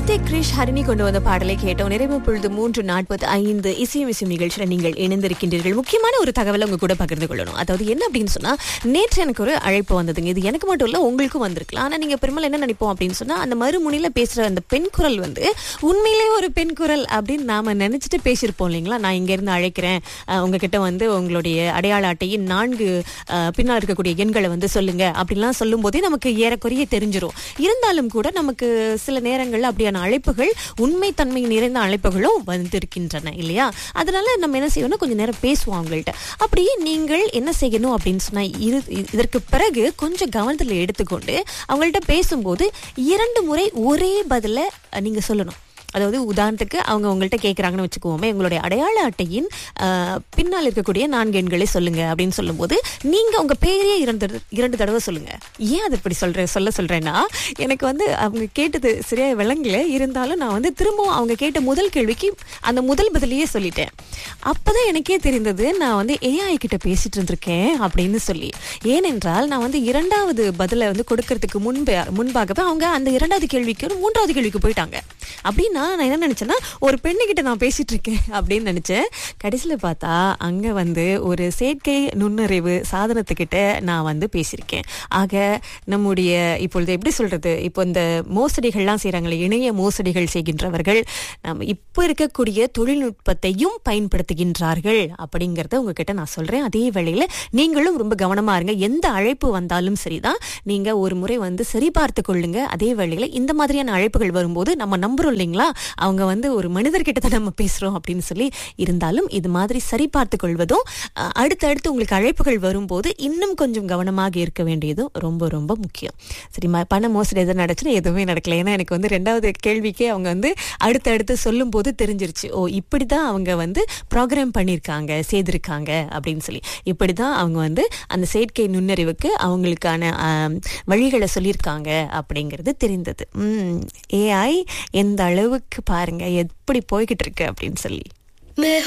கார்த்திக் கிரிஷ் ஹரிணி கொண்டு வந்த பாடலை கேட்டோம் நிறைவு பொழுது மூன்று நாற்பது ஐந்து இசையும் இசையும் நிகழ்ச்சியில நீங்கள் இணைந்திருக்கின்றீர்கள் முக்கியமான ஒரு தகவலை உங்க கூட பகிர்ந்து கொள்ளணும் அதாவது என்ன அப்படின்னு சொன்னா நேற்று எனக்கு ஒரு அழைப்பு வந்ததுங்க இது எனக்கு மட்டும் இல்ல உங்களுக்கும் வந்திருக்கலாம் ஆனா நீங்க பெரும்பாலும் என்ன நினைப்போம் அப்படின்னு சொன்னா அந்த மறுமுனையில பேசுற அந்த பெண் குரல் வந்து உண்மையிலேயே ஒரு பெண் குரல் அப்படின்னு நாம நினைச்சிட்டு பேசியிருப்போம் இல்லைங்களா நான் இங்க இருந்து அழைக்கிறேன் அஹ், உங்ககிட்ட வந்து உங்களுடைய அடையாள அட்டையின் நான்கு அஹ், பின்னால் இருக்கக்கூடிய எண்களை வந்து சொல்லுங்க அப்படிலாம் சொல்லும் போதே நமக்கு ஏறக்குறைய தெரிஞ்சிரும் இருந்தாலும் கூட நமக்கு சில நேரங்கள்ல அப்படியான அழைப்புகள் உண்மை தன்மை நிறைந்த அழைப்புகளும் வந்திருக்கின்றன இல்லையா அதனால நம்ம என்ன செய்யணும்னா கொஞ்ச நேரம் பேசுவோம் அவங்கள்ட்ட அப்படியே நீங்கள் என்ன செய்யணும் அப்படின்னு சொன்னா இது இதற்கு பிறகு கொஞ்சம் கவனத்தில் எடுத்துக்கொண்டு அவங்கள்ட்ட பேசும்போது இரண்டு முறை ஒரே பதில அஹ், நீங்க சொல்லணும் அதாவது உதாரணத்துக்கு அவங்க உங்கள்கிட்ட கேட்குறாங்கன்னு வச்சுக்குவோமே உங்களுடைய அடையாள அட்டையின் ஆஹ், பின்னால் இருக்கக்கூடிய நான்கு எண்களை சொல்லுங்க அப்படின்னு சொல்லும்போது நீங்க உங்க பேரையே இரண்டு தடவை- இரண்டு தடவை சொல்லுங்க ஏன் அது இப்படி சொல்றேன் சொல்ல சொல்றேன்னா எனக்கு வந்து அவங்க கேட்டது சரியா விளங்கல இருந்தாலும் நான் வந்து திரும்பவும் அவங்க கேட்ட முதல் கேள்விக்கு அந்த முதல் பதிலையே சொல்லிட்டேன் அப்பதான் எனக்கே தெரிந்தது நான் வந்து ஏஐ கிட்ட பேசிட்டு இருந்திருக்கேன் அப்படின்னு சொல்லி ஏனென்றால் நான் வந்து இரண்டாவது பதிலை வந்து கொடுக்கறதுக்கு முன்பே முன்பாகவே அவங்க அந்த இரண்டாவது கேள்விக்கு ஒரு மூன்றாவது கேள்விக்கு போயிட்டாங்க அப்படின்னா நான் என்ன நினைச்சேன்னா ஒரு பெண்ணுகிட்ட நான் பேசிட்டு இருக்கேன் அப்படின்னு நினைச்சேன் கடைசியில பார்த்தா அங்க வந்து ஒரு செயற்கை நுண்ணறிவு சாதனத்துக்கிட்ட நான் வந்து பேசியிருக்கேன் ஆக நம்முடைய இப்பொழுது எப்படி சொல்றது இப்போ இந்த மோசடிகள்லாம் செய்றாங்களே இணைய மோசடிகள் செய்கின்றவர்கள் நம்ம இப்போ இருக்கக்கூடிய தொழில்நுட்பத்தையும் பயன்படுத்துகின்றார்கள் அப்படிங்கறத உங்ககிட்ட நான் சொல்றேன் அதே வேளையில நீங்களும் ரொம்ப கவனமா இருங்க எந்த அழைப்பு வந்தாலும் சரிதான் நீங்க ஒரு முறை வந்து சரி பார்த்து கொள்ளுங்க அதே வேளையில இந்த மாதிரியான அழைப்புகள் வரும்போது நம்ம நம்புறோம் இல்லைங்களா அவங்க வந்து ஒரு மனிதர்கிட்ட தான் நம்ம பேசுறோம் அப்படின்னு சொல்லி இருந்தாலும் இது மாதிரி சரி பார்த்து கொள்வதும் அஹ், அடுத்தடுத்து உங்களுக்கு அழைப்புகள் வரும்போது இன்னும் கொஞ்சம் கவனமாக இருக்க வேண்டியதும் ரொம்ப ரொம்ப முக்கியம் சரி ம- பண மோசடி எதுவும் நடச்சுன்னா எதுவுமே நடக்கல ஏன்னா எனக்கு வந்து ரெண்டாவது கேள்விக்கே அவங்க வந்து அடுத்தடுத்து சொல்லும் போது தெரிஞ்சிருச்சு ஓ இப்படிதான் அவங்க வந்து ப்ரோக்ராம் பண்ணியிருக்காங்க செய்திருக்காங்க அப்படின்னு சொல்லி இப்படிதான் அவங்க வந்து அந்த செயற்கை நுண்ணறிவுக்கு அவங்களுக்கான ஆம், வழிகளை சொல்லியிருக்காங்க அப்படிங்கிறது தெரிந்தது ஏஐ எந்த அளவுக்கு பாருங்க எப்படி போய்கிட்டு இருக்கு அப்படின்னு சொல்லி मैं